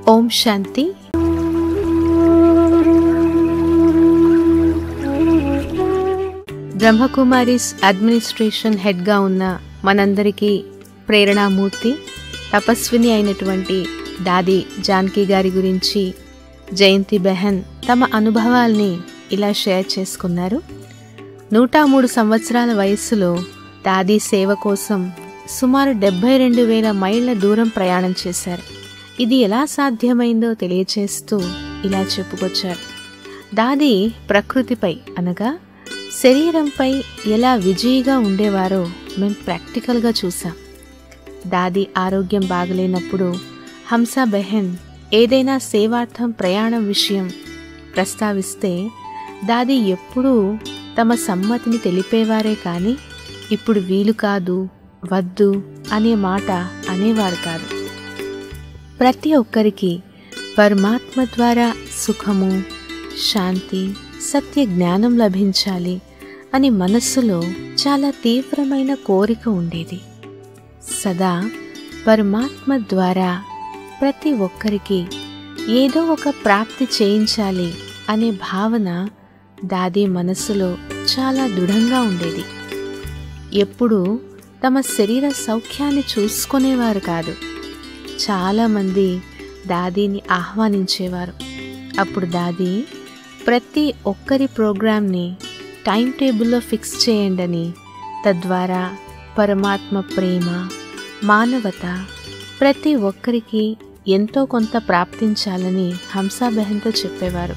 ఓం శాంతి Brahma Kumaris administration హెడ్గా ఉన్న మనందరికీ ప్రేరణామూర్తి తపస్విని అయినటువంటి దాది జానకి గారి గురించి జయంతి బెహన్ తమ అనుభవాల్ని ఇలా షేర్ చేసుకున్నారు నూట మూడు సంవత్సరాల వయస్సులో దాది సేవ కోసం సుమారు డెబ్బై రెండు వేల మైళ్ళ దూరం ప్రయాణం చేశారు ఇది ఎలా సాధ్యమైందో తెలియచేస్తూ ఇలా చెప్పుకొచ్చారు దాది ప్రకృతిపై అనగా శరీరంపై ఎలా విజయిగా ఉండేవారో మేము ప్రాక్టికల్గా చూసాం దాది ఆరోగ్యం బాగలేనప్పుడు హంసా బెహెన్ ఏదైనా సేవార్థం ప్రయాణం విషయం ప్రస్తావిస్తే దాది ఎప్పుడూ తమ సమ్మతిని తెలిపేవారే కానీ ఇప్పుడు వీలు కాదు వద్దు అనే మాట అనేవారు కాదు ప్రతి ఒక్కరికి పరమాత్మ ద్వారా సుఖము శాంతి సత్య జ్ఞానం లభించాలి అని మనస్సులో చాలా తీవ్రమైన కోరిక ఉండేది సదా పరమాత్మ ద్వారా ప్రతి ఒక్కరికి ఏదో ఒక ప్రాప్తి చేయించాలి అనే భావన దాది మనస్సులో చాలా దృఢంగా ఉండేది ఎప్పుడూ తమ శరీర సౌఖ్యాన్ని చూసుకునేవారు కాదు చాలామంది దాదీని ఆహ్వానించేవారు అప్పుడు దాది ప్రతి ఒక్కరి ప్రోగ్రామ్ని టైం టేబుల్లో ఫిక్స్ చేయండి అని తద్వారా పరమాత్మ ప్రేమ మానవత ప్రతి ఒక్కరికి ఎంతో కొంత ప్రాప్తించాలని హంసాబెహన్తో చెప్పేవారు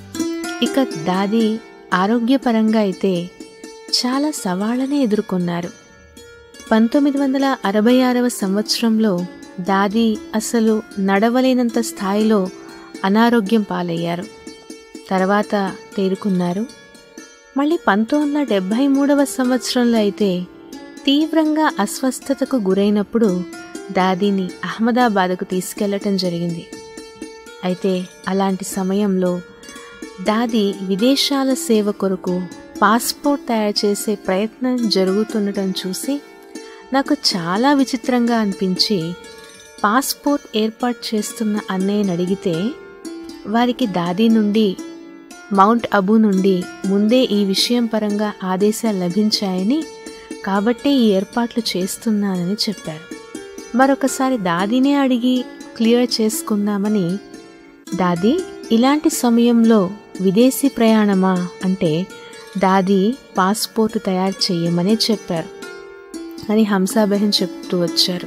ఇక దాది ఆరోగ్యపరంగా అయితే చాలా సవాళ్ళనే ఎదుర్కొన్నారు పంతొమ్మిది వందల అరవై ఆరవ సంవత్సరంలో దాది అసలు నడవలేనంత స్థాయిలో అనారోగ్యం పాలయ్యారు తర్వాత తేరుకున్నారు మళ్ళీ పంతొమ్మిది వందల డెబ్భై మూడవ సంవత్సరంలో అయితే తీవ్రంగా అస్వస్థతకు గురైనప్పుడు దాదీని అహ్మదాబాద్కు తీసుకెళ్లటం జరిగింది అయితే అలాంటి సమయంలో దాది విదేశాల సేవ కొరకు పాస్పోర్ట్ తయారు చేసే ప్రయత్నం జరుగుతుండటం చూసి నాకు చాలా విచిత్రంగా అనిపించి పాస్పోర్ట్ ఏర్పాటు చేస్తున్న అన్నయ్యని అడిగితే వారికి దాది నుండి మౌంట్ అబు నుండి ముందే ఈ విషయం పరంగా ఆదేశాలు లభించాయని కాబట్టే ఈ ఏర్పాట్లు చేస్తున్నానని చెప్పారు మరొకసారి దాదినే అడిగి క్లియర్ చేసుకుందామని దాది ఇలాంటి సమయంలో విదేశీ ప్రయాణమా అంటే దాది పాస్పోర్ట్ తయారు చేయమనే చెప్పారు అని హంసాబెహన్ చెప్తూ వచ్చారు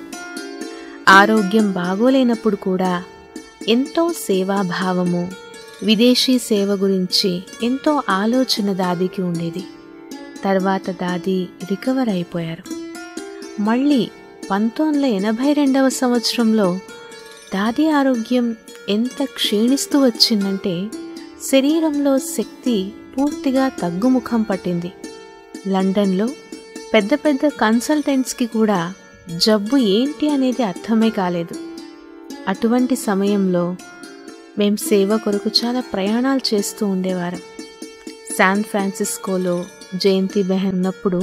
ఆరోగ్యం బాగోలేనప్పుడు కూడా ఎంతో సేవాభావము విదేశీ సేవ గురించి ఎంతో ఆలోచన దాదికి ఉండేది తర్వాత దాది రికవర్ అయిపోయారు మళ్ళీ పంతొమ్మిది వందల ఎనభై రెండవ సంవత్సరంలో దాది ఆరోగ్యం ఎంత క్షీణిస్తూ వచ్చిందంటే శరీరంలో శక్తి పూర్తిగా తగ్గుముఖం పట్టింది లండన్లో పెద్ద పెద్ద కన్సల్టెంట్స్కి కూడా జబ్బు ఏంటి అనేది అర్థమే కాలేదు అటువంటి సమయంలో మేం సేవ కొరకు చాలా ప్రయాణాలు చేస్తూ ఉండేవారం శాన్ ఫ్రాన్సిస్కోలో జయంతి బెహన్ ఉన్నప్పుడు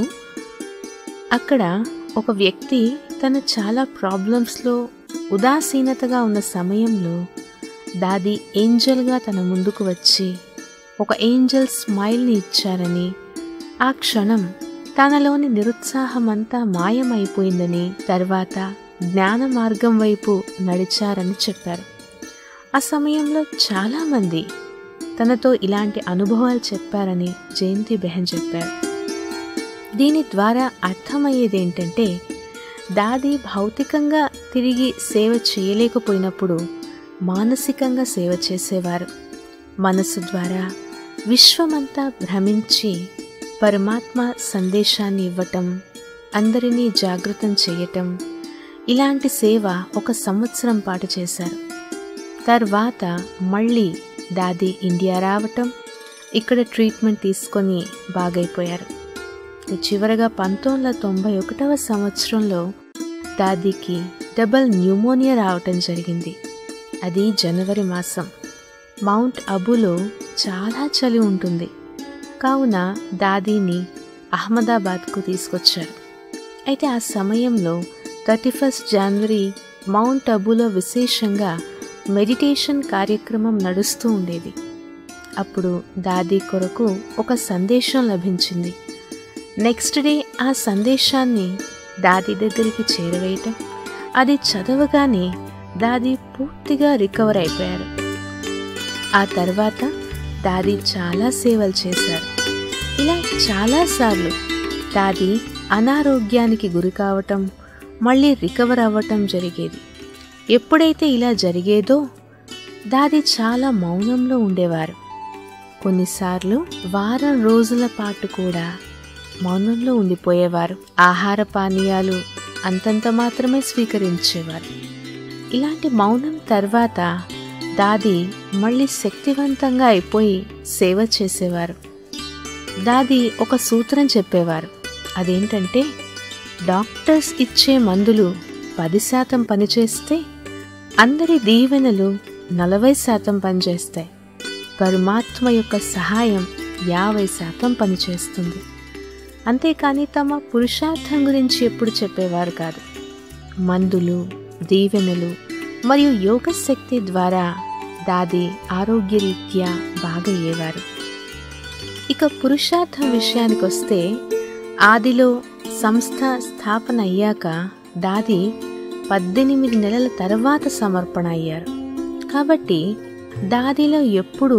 అక్కడ ఒక వ్యక్తి తను చాలా ప్రాబ్లమ్స్లో ఉదాసీనతగా ఉన్న సమయంలో దాది ఏంజల్గా తన ముందుకు వచ్చి ఒక ఏంజల్ స్మైల్ని ఇచ్చారని ఆ క్షణం తనలోని నిరుత్సాహమంతా మాయమైపోయిందని తర్వాత జ్ఞాన మార్గం వైపు నడిచారని చెప్పారు ఆ సమయంలో చాలామంది తనతో ఇలాంటి అనుభవాలు చెప్పారని జయంతి బెహన్ చెప్పారు దీని ద్వారా అర్థమయ్యేది ఏంటంటే దాది భౌతికంగా తిరిగి సేవ చేయలేకపోయినప్పుడు మానసికంగా సేవ చేసేవారు మనసు ద్వారా విశ్వమంతా భ్రమించి పరమాత్మ సందేశాన్ని ఇవ్వటం అందరినీ జాగృతం చేయటం ఇలాంటి సేవ ఒక సంవత్సరం పాటు చేశారు తర్వాత మళ్ళీ దాది ఇండియా రావటం ఇక్కడ ట్రీట్మెంట్ తీసుకొని బాగైపోయారు చివరగా పంతొమ్మిది వందల తొంభై ఒకటవ సంవత్సరంలో దాదీకి డబల్ న్యూమోనియా రావటం జరిగింది అది జనవరి మాసం మౌంట్ అబులో చాలా చలి ఉంటుంది కావున దాదీని అహ్మదాబాద్కు తీసుకొచ్చారు అయితే ఆ సమయంలో థర్టీ ఫస్ట్ జనవరి మౌంట్ అబులో విశేషంగా మెడిటేషన్ కార్యక్రమం నడుస్తూ ఉండేది అప్పుడు దాది కొరకు ఒక సందేశం లభించింది నెక్స్ట్ డే ఆ సందేశాన్ని దాది దగ్గరికి చేరవేయటం అది చదవగానే దాది పూర్తిగా రికవర్ అయిపోయారు ఆ తర్వాత దాది చాలా సేవలు చేశారు ఇలా చాలాసార్లు దాది అనారోగ్యానికి గురి కావటం మళ్ళీ రికవర్ అవ్వటం జరిగేది ఎప్పుడైతే ఇలా జరిగేదో దాది చాలా మౌనంలో ఉండేవారు కొన్నిసార్లు వారం రోజుల పాటు కూడా మౌనంలో ఉండిపోయేవారు ఆహార పానీయాలు అంతంత మాత్రమే స్వీకరించేవారు ఇలాంటి మౌనం తర్వాత దాది మళ్ళీ శక్తివంతంగా అయిపోయి సేవ చేసేవారు దాది ఒక సూత్రం చెప్పేవారు అదేంటంటే డాక్టర్స్ ఇచ్చే మందులు పది శాతం పనిచేస్తే అందరి దీవెనలు నలభై శాతం పనిచేస్తాయి పరమాత్మ యొక్క సహాయం యాభై శాతం పనిచేస్తుంది అంతేకాని తమ పురుషార్థం గురించి ఎప్పుడు చెప్పేవారు కాదు మందులు దీవెనలు మరియు యోగ శక్తి ద్వారా దాది ఆరోగ్యరీత్యా బాగయ్యేవారు ఇక పురుషార్థం విషయానికి వస్తే ఆదిలో సంస్థ స్థాపన అయ్యాక దాది పద్దెనిమిది నెలల తర్వాత సమర్పణ అయ్యారు కాబట్టి దాదిలో ఎప్పుడూ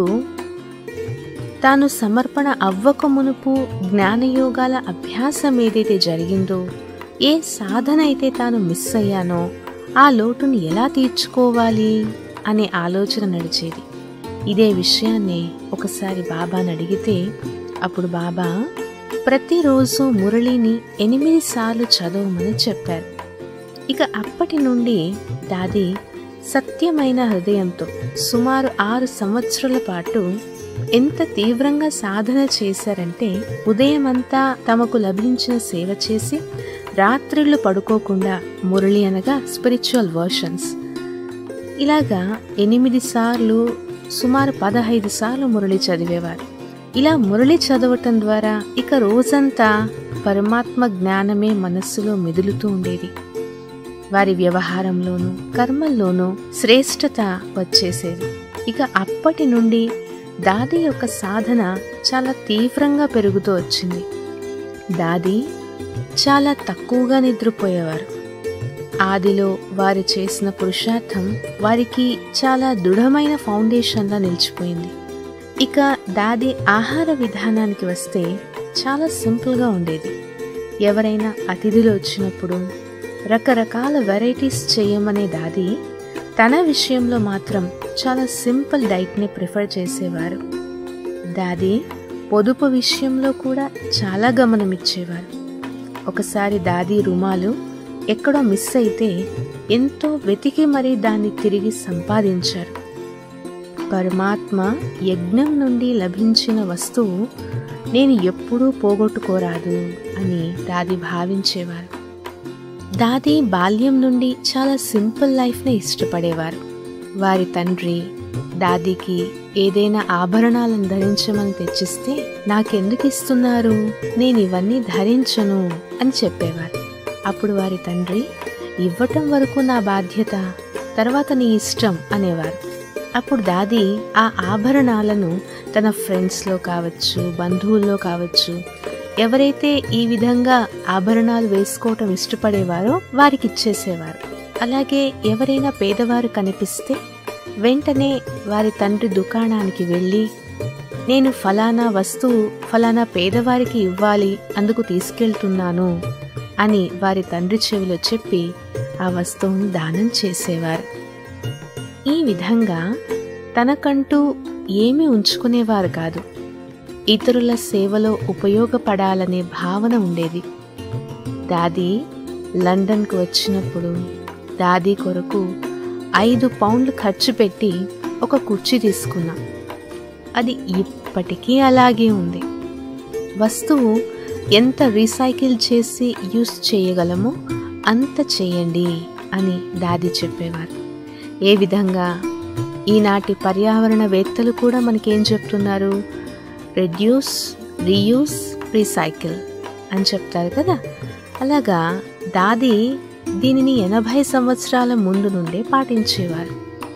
తాను సమర్పణ అవ్వక మునుపు జ్ఞానయోగాల అభ్యాసం ఏదైతే జరిగిందో ఏ సాధన అయితే తాను మిస్ అయ్యానో ఆ లోటును ఎలా తీర్చుకోవాలి అనే ఆలోచన నడిచేది ఇదే విషయాన్ని ఒకసారి బాబాని అడిగితే అప్పుడు బాబా ప్రతిరోజు మురళిని ఎనిమిది సార్లు చదవమని చెప్పారు ఇక అప్పటి నుండి దాది సత్యమైన హృదయంతో సుమారు ఆరు సంవత్సరాల పాటు ఎంత తీవ్రంగా సాధన చేశారంటే ఉదయమంతా తమకు లభించిన సేవ చేసి రాత్రిళ్ళు పడుకోకుండా మురళి అనగా స్పిరిచువల్ వర్షన్స్ ఇలాగా ఎనిమిది సార్లు సుమారు పదహైదు సార్లు మురళి చదివేవారు ఇలా మురళి చదవటం ద్వారా ఇక రోజంతా పరమాత్మ జ్ఞానమే మనస్సులో మెదులుతూ ఉండేది వారి వ్యవహారంలోనూ కర్మల్లోనూ శ్రేష్టత వచ్చేసేది ఇక అప్పటి నుండి దాది యొక్క సాధన చాలా తీవ్రంగా పెరుగుతూ వచ్చింది దాది చాలా తక్కువగా నిద్రపోయేవారు ఆదిలో వారు చేసిన పురుషార్థం వారికి చాలా దృఢమైన ఫౌండేషన్లా నిలిచిపోయింది ఇక దాది ఆహార విధానానికి వస్తే చాలా సింపుల్గా ఉండేది ఎవరైనా అతిథులు వచ్చినప్పుడు రకరకాల వెరైటీస్ చేయమనే దాది తన విషయంలో మాత్రం చాలా సింపుల్ డైట్ని ప్రిఫర్ చేసేవారు దాది పొదుపు విషయంలో కూడా చాలా గమనం ఇచ్చేవారు ఒకసారి దాది రుమాలు ఎక్కడో మిస్ అయితే ఎంతో వెతికి మరీ దాన్ని తిరిగి సంపాదించారు పరమాత్మ యజ్ఞం నుండి లభించిన వస్తువు నేను ఎప్పుడూ పోగొట్టుకోరాదు అని దాది భావించేవారు దాది బాల్యం నుండి చాలా సింపుల్ లైఫ్ని ఇష్టపడేవారు వారి తండ్రి దాదీకి ఏదైనా ఆభరణాలను ధరించమని తెచ్చిస్తే నాకెందుకు ఇస్తున్నారు నేను ఇవన్నీ ధరించను అని చెప్పేవారు అప్పుడు వారి తండ్రి ఇవ్వటం వరకు నా బాధ్యత తర్వాత నీ ఇష్టం అనేవారు అప్పుడు దాది ఆ ఆభరణాలను తన ఫ్రెండ్స్లో కావచ్చు బంధువుల్లో కావచ్చు ఎవరైతే ఈ విధంగా ఆభరణాలు వేసుకోవటం ఇష్టపడేవారో వారికి ఇచ్చేసేవారు అలాగే ఎవరైనా పేదవారు కనిపిస్తే వెంటనే వారి తండ్రి దుకాణానికి వెళ్ళి నేను ఫలానా వస్తువు ఫలానా పేదవారికి ఇవ్వాలి అందుకు తీసుకెళ్తున్నాను అని వారి తండ్రి చెవిలో చెప్పి ఆ వస్తువును దానం చేసేవారు ఈ విధంగా తనకంటూ ఏమీ ఉంచుకునేవారు కాదు ఇతరుల సేవలో ఉపయోగపడాలనే భావన ఉండేది దాది లండన్కు వచ్చినప్పుడు దాది కొరకు ఐదు పౌండ్లు ఖర్చు పెట్టి ఒక కుర్చీ తీసుకున్నా అది ఇప్పటికీ అలాగే ఉంది వస్తువు ఎంత రీసైకిల్ చేసి యూస్ చేయగలమో అంత చేయండి అని దాది చెప్పేవారు ఏ విధంగా ఈనాటి పర్యావరణవేత్తలు కూడా మనకేం చెప్తున్నారు రెడ్యూస్ రీయూస్ రీసైకిల్ అని చెప్తారు కదా అలాగా దాది దీనిని ఎనభై సంవత్సరాల ముందు నుండే పాటించేవారు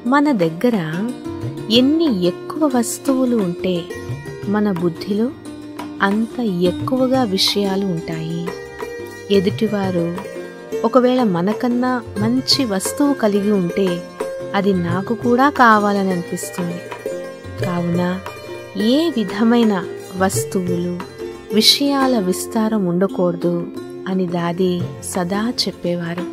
మన దగ్గర ఎన్ని ఎక్కువ వస్తువులు ఉంటే మన బుద్ధిలో అంత ఎక్కువగా విషయాలు ఉంటాయి ఎదుటివారు ఒకవేళ మనకన్నా మంచి వస్తువు కలిగి ఉంటే అది నాకు కూడా కావాలని అనిపిస్తుంది కావున ఏ విధమైన వస్తువులు విషయాల విస్తారం ఉండకూడదు అని దాది సదా చెప్పేవారు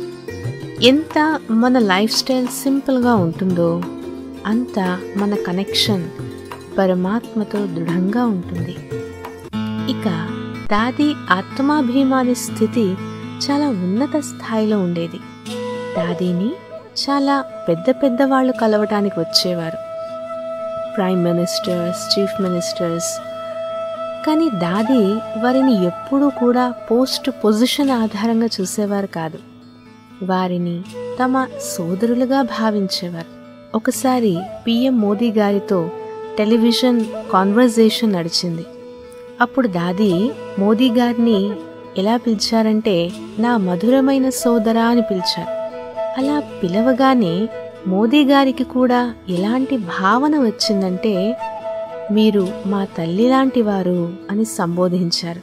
ఎంత మన లైఫ్ స్టైల్ సింపుల్గా ఉంటుందో అంత మన కనెక్షన్ పరమాత్మతో దృఢంగా ఉంటుంది ఇక దాది ఆత్మాభిమాని స్థితి చాలా ఉన్నత స్థాయిలో ఉండేది దాదీని చాలా పెద్ద పెద్ద వాళ్ళు కలవటానికి వచ్చేవారు ప్రైమ్ మినిస్టర్స్ చీఫ్ మినిస్టర్స్ కానీ దాది వారిని ఎప్పుడూ కూడా పోస్ట్ పొజిషన్ ఆధారంగా చూసేవారు కాదు వారిని తమ సోదరులుగా భావించేవారు ఒకసారి పిఎం మోదీ గారితో టెలివిజన్ కాన్వర్జేషన్ నడిచింది అప్పుడు దాది మోదీ గారిని ఎలా పిలిచారంటే నా మధురమైన సోదరా అని పిలిచారు అలా పిలవగానే మోదీ గారికి కూడా ఎలాంటి భావన వచ్చిందంటే మీరు మా తల్లి లాంటి వారు అని సంబోధించారు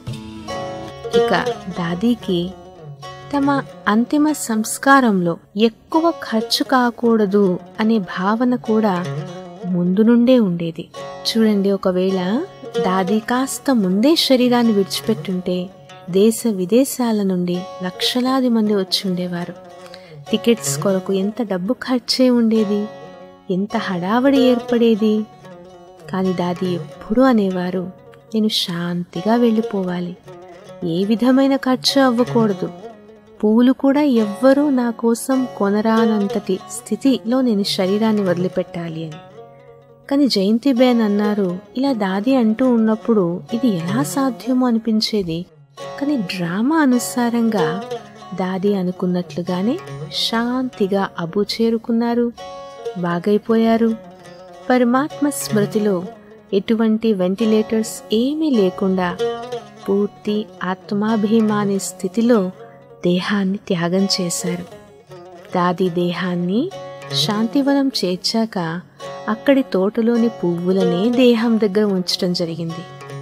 ఇక దాదీకి తమ అంతిమ సంస్కారంలో ఎక్కువ ఖర్చు కాకూడదు అనే భావన కూడా ముందు నుండే ఉండేది చూడండి ఒకవేళ దాది కాస్త ముందే శరీరాన్ని విడిచిపెట్టుంటే దేశ విదేశాల నుండి లక్షలాది మంది వచ్చి ఉండేవారు టికెట్స్ కొరకు ఎంత డబ్బు ఖర్చే ఉండేది ఎంత హడావడి ఏర్పడేది కానీ దాది ఎప్పుడూ అనేవారు నేను శాంతిగా వెళ్ళిపోవాలి ఏ విధమైన ఖర్చు అవ్వకూడదు పూలు కూడా ఎవ్వరూ నా కోసం కొనరానంతటి స్థితిలో నేను శరీరాన్ని వదిలిపెట్టాలి అని కానీ జయంతిబేన్ అన్నారు ఇలా దాది అంటూ ఉన్నప్పుడు ఇది ఎలా సాధ్యమో అనిపించేది కానీ డ్రామా అనుసారంగా దాది అనుకున్నట్లుగానే శాంతిగా అబు చేరుకున్నారు బాగైపోయారు పరమాత్మ స్మృతిలో ఎటువంటి వెంటిలేటర్స్ ఏమీ లేకుండా పూర్తి ఆత్మాభిమాని స్థితిలో దేహాన్ని త్యాగం చేశారు దాది దేహాన్ని శాంతివనం చేర్చాక అక్కడి తోటలోని పువ్వులనే దేహం దగ్గర ఉంచటం జరిగింది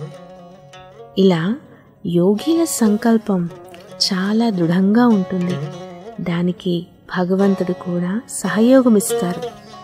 ఇలా యోగిల సంకల్పం చాలా దృఢంగా ఉంటుంది దానికి భగవంతుడు కూడా సహయోగం ఇస్తారు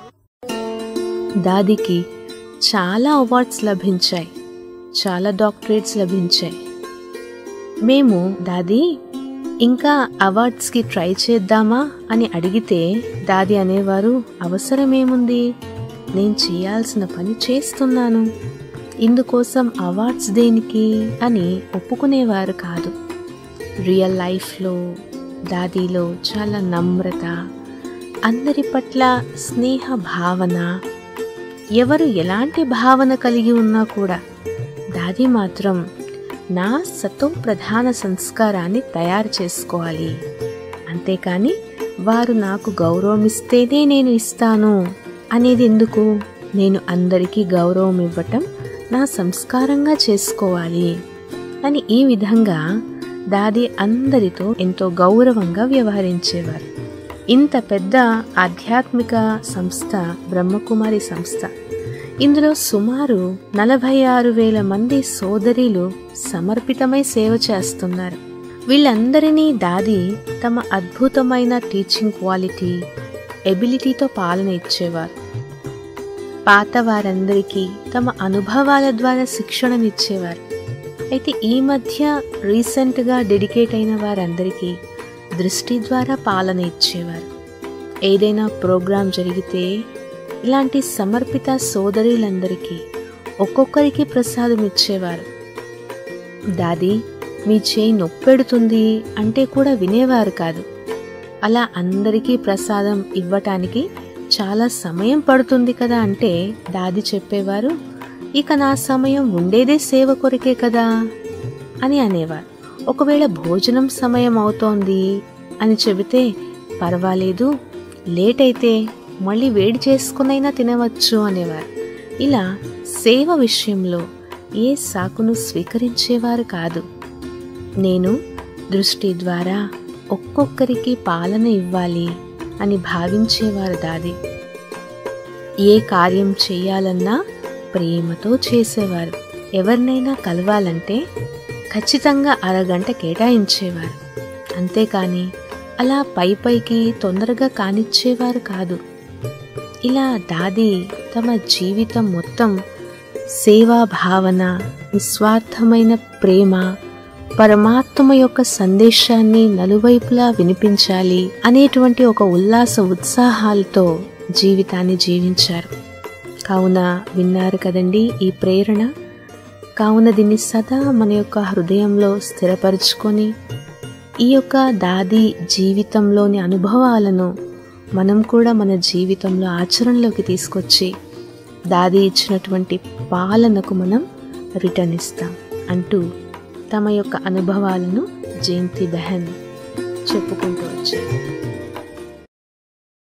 దాదికి చాలా అవార్డ్స్ లభించాయి చాలా డాక్టరేట్స్ లభించాయి మేము దాది ఇంకా అవార్డ్స్కి ట్రై చేద్దామా అని అడిగితే దాది అనేవారు అవసరమేముంది నేను చేయాల్సిన పని చేస్తున్నాను ఇందుకోసం అవార్డ్స్ దేనికి అని ఒప్పుకునేవారు కాదు రియల్ లైఫ్లో దాదీలో చాలా నమ్రత అందరి పట్ల స్నేహ భావన ఎవరు ఎలాంటి భావన కలిగి ఉన్నా కూడా దాది మాత్రం నా సతో ప్రధాన సంస్కారాన్ని తయారు చేసుకోవాలి అంతేకాని వారు నాకు గౌరవం ఇస్తేనే నేను ఇస్తాను అనేది ఎందుకు నేను అందరికీ గౌరవం ఇవ్వటం నా సంస్కారంగా చేసుకోవాలి అని ఈ విధంగా దాది అందరితో ఎంతో గౌరవంగా వ్యవహరించేవారు ఇంత పెద్ద ఆధ్యాత్మిక సంస్థ బ్రహ్మకుమారి సంస్థ ఇందులో సుమారు నలభై ఆరు వేల మంది సోదరీలు సమర్పితమై సేవ చేస్తున్నారు వీళ్ళందరినీ దాది తమ అద్భుతమైన టీచింగ్ క్వాలిటీ ఎబిలిటీతో పాలన ఇచ్చేవారు పాత వారందరికీ తమ అనుభవాల ద్వారా శిక్షణనిచ్చేవారు అయితే ఈ మధ్య రీసెంట్గా డెడికేట్ అయిన వారందరికీ దృష్టి ద్వారా పాలన ఇచ్చేవారు ఏదైనా ప్రోగ్రాం జరిగితే ఇలాంటి సమర్పిత సోదరులందరికీ ఒక్కొక్కరికి ప్రసాదం ఇచ్చేవారు దాది మీ చేయి నొప్పెడుతుంది అంటే కూడా వినేవారు కాదు అలా అందరికీ ప్రసాదం ఇవ్వటానికి చాలా సమయం పడుతుంది కదా అంటే దాది చెప్పేవారు ఇక నా సమయం ఉండేదే సేవ కొరికే కదా అని అనేవారు ఒకవేళ భోజనం సమయం అవుతోంది అని చెబితే పర్వాలేదు లేట్ అయితే మళ్ళీ వేడి చేసుకునైనా తినవచ్చు అనేవారు ఇలా సేవ విషయంలో ఏ సాకును స్వీకరించేవారు కాదు నేను దృష్టి ద్వారా ఒక్కొక్కరికి పాలన ఇవ్వాలి అని భావించేవారు దాది ఏ కార్యం చేయాలన్నా ప్రేమతో చేసేవారు ఎవరినైనా కలవాలంటే ఖచ్చితంగా అరగంట కేటాయించేవారు అంతేకాని అలా పై పైకి తొందరగా కానిచ్చేవారు కాదు ఇలా దాది తమ జీవితం మొత్తం సేవా భావన నిస్వార్థమైన ప్రేమ పరమాత్మ యొక్క సందేశాన్ని నలువైపులా వినిపించాలి అనేటువంటి ఒక ఉల్లాస ఉత్సాహాలతో జీవితాన్ని జీవించారు కావున విన్నారు కదండి ఈ ప్రేరణ కావున దీన్ని సదా మన యొక్క హృదయంలో స్థిరపరుచుకొని ఈ యొక్క దాది జీవితంలోని అనుభవాలను మనం కూడా మన జీవితంలో ఆచరణలోకి తీసుకొచ్చి దాది ఇచ్చినటువంటి పాలనకు మనం రిటర్న్ ఇస్తాం అంటూ తమ యొక్క అనుభవాలను జయంతి బెహన్ చెప్పుకుంటూ వచ్చారు